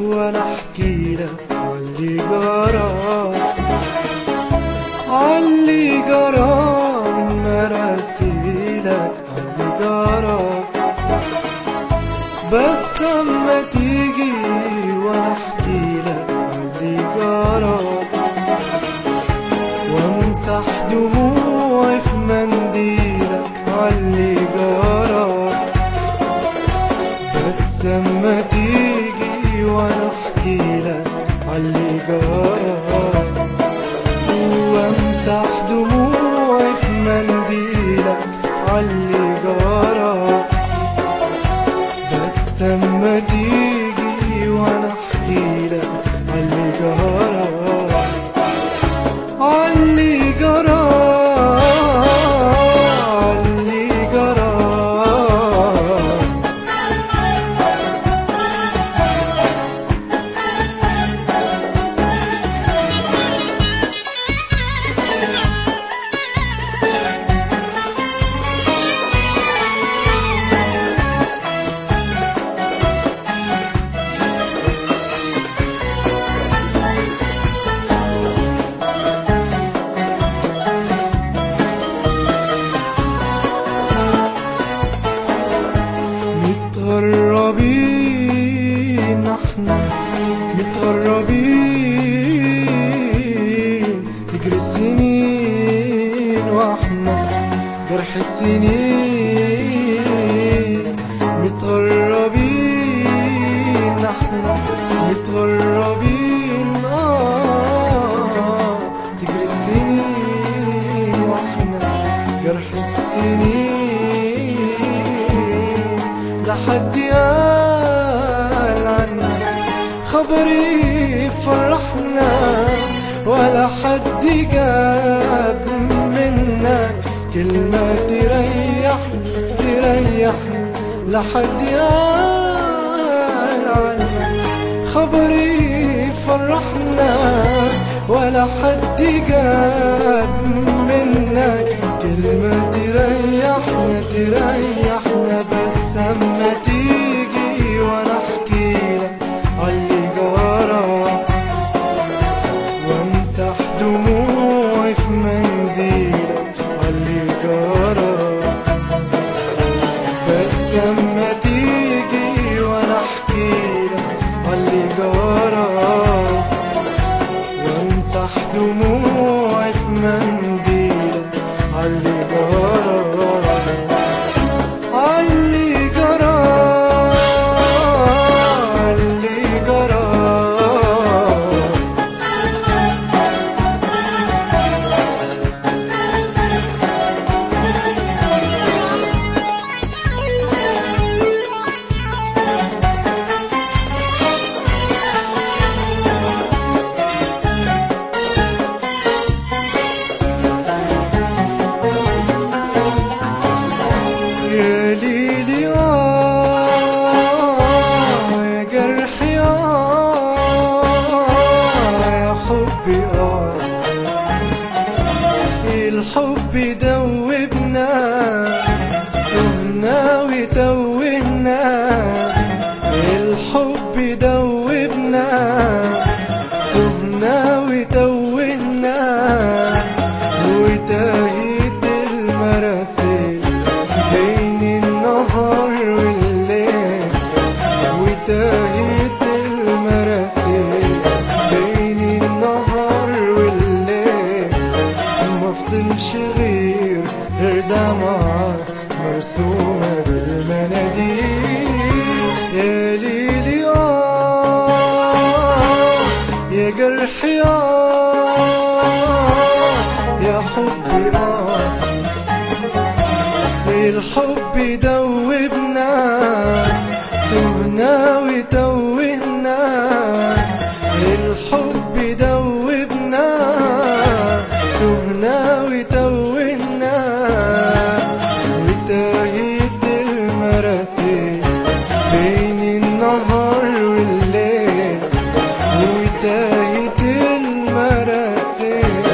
وانا احكي لك عاللي جرى عاللي جرى مراسيلك عاللي جرى بس اما تيجي وانا احكي لك عاللي جرى وامسح دموعي في منديلك عاللي جرى بس اما تيجي وانا احكي لك عاللي جرى وامسح دموعي في منديلك عاللي جرى بس اما تيجي وانا احكي لك عاللي جرى عاللي جرى عاللي جرى متغربين احنا متغربين تجري السنين واحنا جرح السنين متغربين احنا متغربين اه تجري السنين واحنا جرح السنين لحد قال عنا خبري فرحنا ولا حد جاب منك كلمة تريحنا تريحنا لحد قال عنا خبري فرحنا ولا حد جاب منك كلمة تريحنا تريحنا بس اما تيجي وانا احكي لك عاللي جرى وامسح دموعي في منديلك عاللي جرى بس اما تيجي وانا احكي لك عاللي جرى وامسح دموعي في منديلك عاللي جرى عاللي جرى عاللي جرى يا ليلي آه يا جرحي آه يا حبي آه الحب دوبنا تهنا وتوهنا الحب دوبنا تهنا وتوهنا وتاهت المراسيل بين النهار والليل وتاهت المراسيل بين النهار والليل ما فضلش غير غير دمعة مرسومة بالمناديل يا ليلي آه يا جرحي آه يا حبي آه الحب دوبنا تهنا وتوهنا الحب دوبنا تهنا وتوهنا وتاهت المراسيل بين النهار والليل وتاهت المراسيل